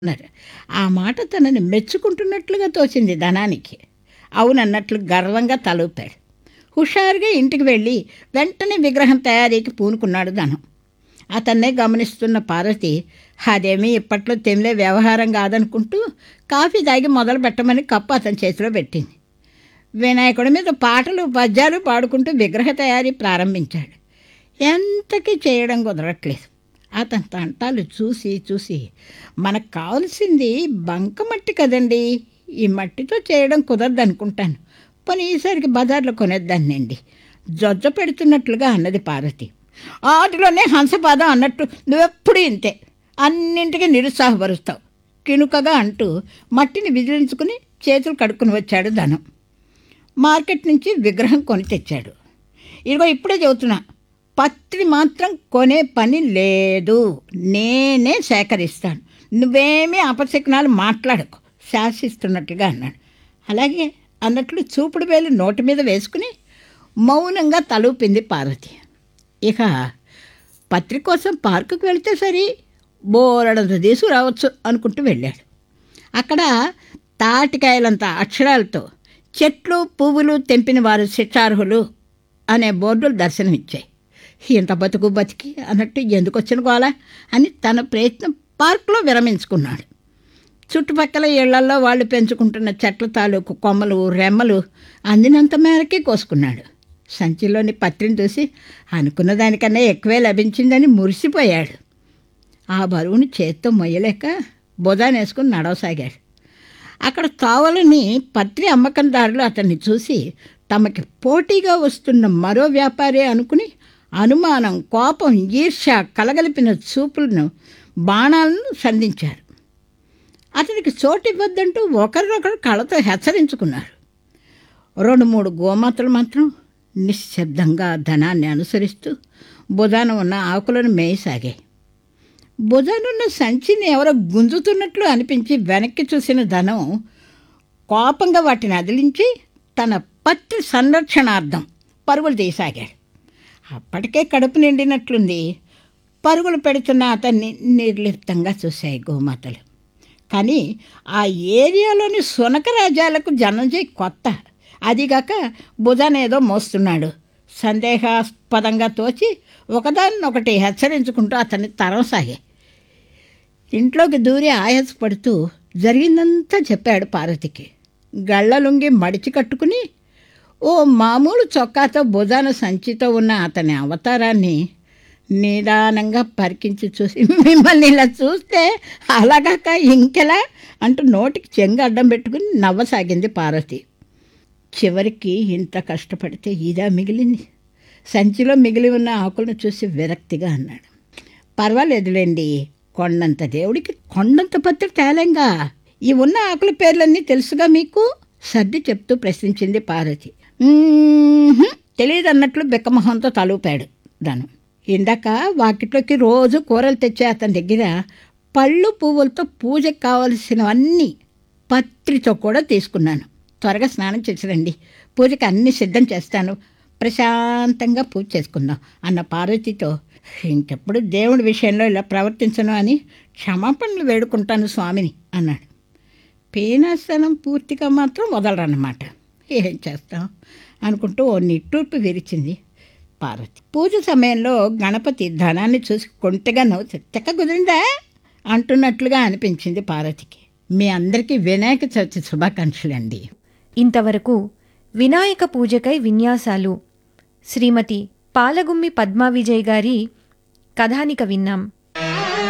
అన్నారు ఆ మాట తనని మెచ్చుకుంటున్నట్లుగా తోచింది ధనానికి అవునన్నట్లు గర్వంగా తలూపాడు హుషారుగా ఇంటికి వెళ్ళి వెంటనే విగ్రహం తయారీకి పూనుకున్నాడు ధనం అతన్నే గమనిస్తున్న పార్వతి అదేమీ ఇప్పట్లో తెమిలే వ్యవహారం కాదనుకుంటూ కాఫీ తాగి మొదలు పెట్టమని కప్పు అతని చేతిలో పెట్టింది వినాయకుడి మీద పాటలు పద్యాలు పాడుకుంటూ విగ్రహ తయారీ ప్రారంభించాడు ఎంతకీ చేయడం కుదరట్లేదు అతని తంటాలు చూసి చూసి మనకు కావాల్సింది బంకమట్టి కదండి ఈ మట్టితో చేయడం కుదరదు అనుకుంటాను పోనీ ఈసారికి బజార్లో కొనేద్దానండి జొజ్జ పెడుతున్నట్లుగా అన్నది పార్వతి వాటిలోనే హంసపాదం అన్నట్టు నువ్వెప్పుడు ఇంతే అన్నింటికి నిరుత్సాహపరుస్తావు కినుకగా అంటూ మట్టిని విదిలించుకుని చేతులు కడుక్కుని వచ్చాడు ధనం మార్కెట్ నుంచి విగ్రహం కొని తెచ్చాడు ఇదిగో ఇప్పుడే చెబుతున్నా పత్రి మాత్రం కొనే పని లేదు నేనే సేకరిస్తాను నువ్వేమీ అపశకునాలు మాట్లాడకు శాసిస్తున్నట్లుగా అన్నాడు అలాగే అన్నట్లు చూపుడు వేలు నోటి మీద వేసుకుని మౌనంగా తలూపింది పార్వతి ఇక పత్రి కోసం పార్కుకు వెళితే సరి బోరడంత తీసుకురావచ్చు అనుకుంటూ వెళ్ళాడు అక్కడ తాటికాయలంత అక్షరాలతో చెట్లు పువ్వులు తెంపిన వారు శిక్షార్హులు అనే బోర్డులు దర్శనమిచ్చాయి ఇంత బతుకు బతికి అన్నట్టు ఎందుకు వచ్చిన గోల అని తన ప్రయత్నం పార్కులో విరమించుకున్నాడు చుట్టుపక్కల ఇళ్లల్లో వాళ్ళు పెంచుకుంటున్న చెట్ల తాలూకు కొమ్మలు రెమ్మలు అందినంత మేరకే కోసుకున్నాడు సంచిలోని పత్రిని చూసి అనుకున్న దానికన్నా ఎక్కువే లభించిందని మురిసిపోయాడు ఆ బరువుని చేత్తో మొయ్యలేక బుధానేసుకుని నడవసాగాడు అక్కడ తావలని పత్రి అమ్మకందారులు అతన్ని చూసి తమకి పోటీగా వస్తున్న మరో వ్యాపారి అనుకుని అనుమానం కోపం ఈర్ష కలగలిపిన చూపులను బాణాలను సంధించారు అతనికి చోటు ఇవ్వద్దంటూ ఒకరినొకరు కళ్ళతో హెచ్చరించుకున్నారు రెండు మూడు గోమాతలు మాత్రం నిశ్శబ్దంగా ధనాన్ని అనుసరిస్తూ బుధాన ఉన్న ఆకులను మేయసాగాయి బుధానున్న సంచిని ఎవరో గుంజుతున్నట్లు అనిపించి వెనక్కి చూసిన ధనం కోపంగా వాటిని అదిలించి తన పత్రి సంరక్షణార్థం పరుగులు తీసాగాడు అప్పటికే కడుపు నిండినట్లుంది పరుగులు పెడుతున్న అతన్ని నిర్లిప్తంగా చూశాయి గోమాతలు కానీ ఆ ఏరియాలోని సునక రాజ్యాలకు జనంజయ్ కొత్త అదిగాక భుజానేదో మోస్తున్నాడు సందేహాస్పదంగా తోచి ఒకదాన్నొకటి హెచ్చరించుకుంటూ అతన్ని తరంసాగే ఇంట్లోకి దూరి ఆయాసపడుతూ జరిగిందంతా చెప్పాడు పార్వతికి గళ్ళలుంగి మడిచి కట్టుకుని ఓ మామూలు చొక్కాతో భుజాన సంచితో ఉన్న అతని అవతారాన్ని నిదానంగా పరికించి చూసి మిమ్మల్ని ఇలా చూస్తే అలాగాక ఇంకెలా అంటూ నోటికి చెంగు అడ్డం పెట్టుకుని నవ్వసాగింది పార్వతి చివరికి ఇంత కష్టపడితే ఇదా మిగిలింది సంచిలో మిగిలి ఉన్న ఆకులను చూసి విరక్తిగా అన్నాడు పర్వాలేదులేండి కొండంత దేవుడికి కొండంత పత్రి తేలేంగా ఈ ఉన్న ఆకుల పేర్లన్నీ తెలుసుగా మీకు సర్ది చెప్తూ ప్రశ్నించింది పార్వతి "మ్మ్హ్మ్." తెలియదన్నట్లు బిక్కమొహంతో తలూపాడు ధనం ఇందాక వాకిట్లోకి రోజు కూరలు తెచ్చే అతని దగ్గర పళ్ళు పువ్వులతో పూజకు కావలసినవన్నీ పత్రితో కూడా తీసుకున్నాను త్వరగా స్నానం చేసిరండి పూజకి అన్ని సిద్ధం చేస్తాను ప్రశాంతంగా పూజ చేసుకుందాం అన్న పార్వతితో ఇంకెప్పుడు దేవుడి విషయంలో ఇలా ప్రవర్తించను అని క్షమాపణలు వేడుకుంటాను స్వామిని అన్నాడు పీనాసనం పూర్తిగా మాత్రం వదలరన్నమాట ఏం చేస్తాం అనుకుంటూ ఓ నిట్టూర్పు విరిచింది పార్వతి పూజ సమయంలో గణపతి ధనాన్ని చూసి కొంటగా నవ్వు చెక్క కుదిరిందా అంటున్నట్లుగా అనిపించింది పార్వతికి మీ అందరికీ వినాయక చవితి శుభాకాంక్షలు అండి ఇంతవరకు వినాయక పూజకై విన్యాసాలు శ్రీమతి పాలగుమ్మి పద్మా విజయ్ గారి కథానిక విన్నాం